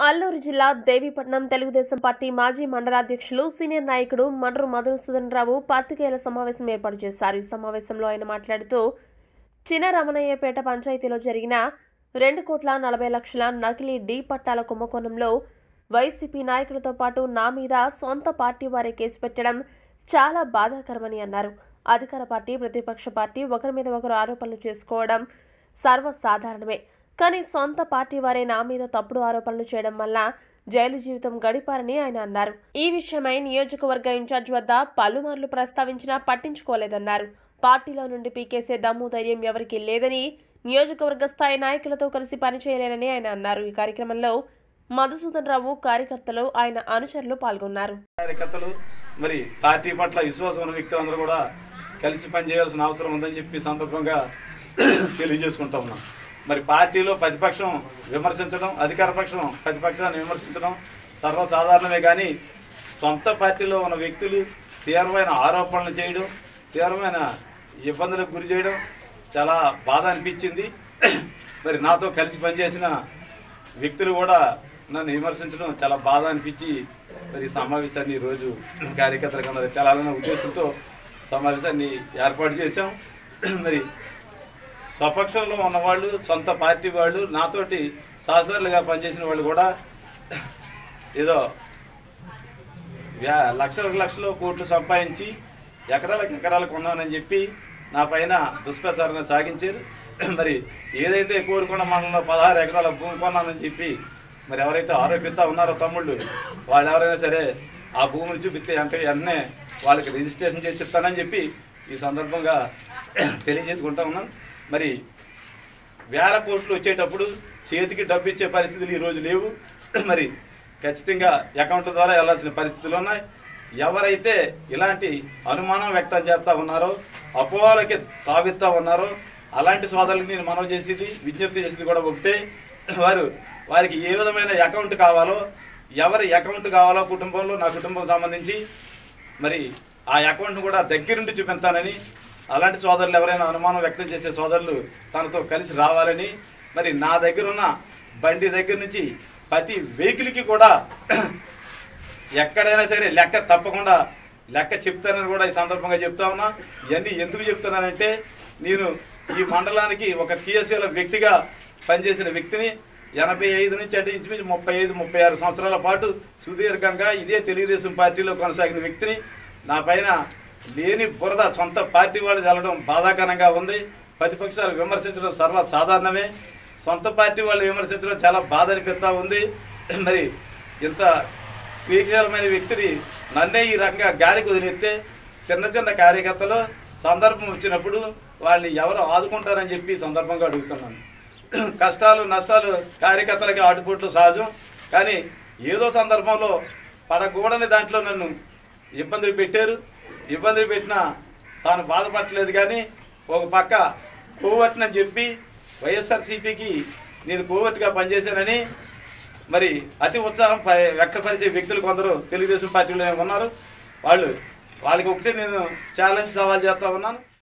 అల్లూరు జిల్లా దేవీపట్నం తెలుగుదేశం పార్టీ మాజీ మండలాధ్యక్షులు సీనియర్ నాయకుడు మండ్రు మధుసూదన్ రావు పాత్రికేయుల సమావేశం ఏర్పాటు చేశారు ఈ సమావేశంలో ఆయన మాట్లాడుతూ చినరమణయ్యపేట పంచాయతీలో జరిగిన రెండు కోట్ల నలభై లక్షల నకిలీ డీ పట్టాల కుంభకోణంలో వైసీపీ నాయకులతో పాటు నా మీద సొంత పార్టీ వారే కేసు పెట్టడం చాలా బాధాకరమని అన్నారు అధికార పార్టీ ప్రతిపక్ష పార్టీ ఒకరి మీద ఒకరు ఆరోపణలు చేసుకోవడం సర్వసాధారణమే కానీ సొంత పార్టీ వారే నా మీద తప్పుడు ఆరోపణలు చేయడం వల్ల జైలు జీవితం గడిపారని ఆయన అన్నారు ఈ విషయమై నియోజకవర్గ ఇన్ఛార్జ్ వద్ద పలుమార్లు ప్రస్తావించినా పట్టించుకోలేదన్నారు పార్టీలో నుండి పీకేసే దమ్ము ధైర్యం ఎవరికీ లేదని నియోజకవర్గ స్థాయి నాయకులతో కలిసి పనిచేయలేనని ఆయన అన్నారు ఈ కార్యక్రమంలో మధుసూదన్ రావు కార్యకర్తలు ఆయన అనుచరులు పాల్గొన్నారు కార్యకర్తలు మరి పార్టీ పట్ల విశ్వాసం ఉన్న వ్యక్తులందరూ కూడా కలిసి పనిచేయాల్సిన అవసరం ఉందని చెప్పి ఈ సందర్భంగా తెలియజేసుకుంటా ఉన్నాం మరి పార్టీలో ప్రతిపక్షం విమర్శించడం అధికార పక్షం ప్రతిపక్షాన్ని విమర్శించడం సర్వసాధారణమే కానీ సొంత పార్టీలో ఉన్న వ్యక్తులు తీవ్రమైన ఆరోపణలు చేయడం తీవ్రమైన ఇబ్బందులకు గురి చేయడం చాలా బాధ అనిపించింది మరి నాతో కలిసి పనిచేసిన వ్యక్తులు కూడా నన్ను విమర్శించడం చాలా బాధ అనిపించి మరి ఈ సమావేశాన్ని ఈరోజు కార్యకర్తలకు అందరూ తెలాలన్న ఉద్దేశంతో సమావేశాన్ని ఏర్పాటు చేశాం మరి స్వపక్షంలో ఉన్నవాళ్ళు సొంత పార్టీ వాళ్ళు నాతోటి సహచరులుగా పనిచేసిన వాళ్ళు కూడా ఏదో వ్యా- లక్షలకు లక్షలు కోట్లు సంపాదించి ఎకరాలకు ఎకరాలు కొన్నానని చెప్పి నా పైన దుష్ప్రచారణ సాగించారు మరి ఏదైతే కోరుకున్న మండలంలో పదహారు ఎకరాల భూమి కొన్నానని చెప్పి మరి ఎవరైతే ఆరోపిస్తా ఉన్నారో తమ్ముళ్ళు వాళ్ళు ఎవరైనా సరే ఆ భూమిని చూపిస్తే అంటే వెంటనే వాళ్ళకి రిజిస్ట్రేషన్ చేసి ఇస్తానని చెప్పి ఈ సందర్భంగా తెలియజేసుకుంటా ఉన్నాం మరి వేల కోట్లు వచ్చేటప్పుడు చేతికి డబ్బు ఇచ్చే పరిస్థితులు ఈరోజు లేవు మరి ఖచ్చితంగా అకౌంట్ ద్వారా వెళ్ళాల్సిన పరిస్థితులు ఉన్నాయి ఎవరైతే ఇలాంటి అనుమానం వ్యక్తం చేస్తూ ఉన్నారో అపోహలకి తావిస్తూ ఉన్నారో అలాంటి సోదరులకు నేను మనవి చేసేది విజ్ఞప్తి చేసేది కూడా ఒకటే వారు వారికి ఏ విధమైన అకౌంట్ కావాలో ఎవరి అకౌంట్ కావాలో కుటుంబంలో నా కుటుంబం సంబంధించి మరి ఆ అకౌంట్ను కూడా దగ్గరుండి చూపించానని అలాంటి సోదరులు ఎవరైనా అనుమానం వ్యక్తం చేసే సోదరులు తనతో కలిసి రావాలని మరి నా దగ్గర ఉన్న బండి దగ్గర నుంచి ప్రతి వెహికల్కి కూడా ఎక్కడైనా సరే లెక్క తప్పకుండా లెక్క చెప్తానని కూడా ఈ సందర్భంగా చెప్తా ఉన్నా ఇవన్నీ ఎందుకు చెప్తున్నానంటే నేను ఈ మండలానికి ఒక క్రియాశీల వ్యక్తిగా పనిచేసిన వ్యక్తిని ఎనభై ఐదు నుంచి అంటే ఇంచుమించు ముప్పై ఐదు ముప్పై ఆరు సంవత్సరాల పాటు సుదీర్ఘంగా ఇదే తెలుగుదేశం పార్టీలో కొనసాగిన వ్యక్తిని నా పైన లేని బురద సొంత పార్టీ వాళ్ళు చల్లడం బాధాకరంగా ఉంది ప్రతిపక్షాలు విమర్శించడం సర్వసాధారణమే సొంత పార్టీ వాళ్ళు విమర్శించడం చాలా బాధ అనిపిస్తూ ఉంది మరి ఇంత వికలమైన వ్యక్తిని నన్నే ఈ రకంగా గాలికి వదిలేస్తే చిన్న చిన్న కార్యకర్తలు సందర్భం వచ్చినప్పుడు వాళ్ళని ఎవరు ఆదుకుంటారని చెప్పి ఈ సందర్భంగా అడుగుతున్నాను కష్టాలు నష్టాలు కార్యకర్తలకి ఆటుపోట్లు సహజం కానీ ఏదో సందర్భంలో పడకూడని దాంట్లో నన్ను ఇబ్బందులు పెట్టారు ఇబ్బందులు పెట్టినా తాను బాధపడలేదు కానీ ఒక పక్క కోవట్నని చెప్పి వైఎస్ఆర్సీపీకి నేను కోవట్టుగా పనిచేశానని మరి అతి ఉత్సాహం ప- వ్యక్తపరిచే వ్యక్తులు కొందరు తెలుగుదేశం పార్టీలో ఉన్నారు వాళ్ళు వాళ్ళకి ఒకటే నేను ఛాలెంజ్ సవాల్ చేస్తా ఉన్నాను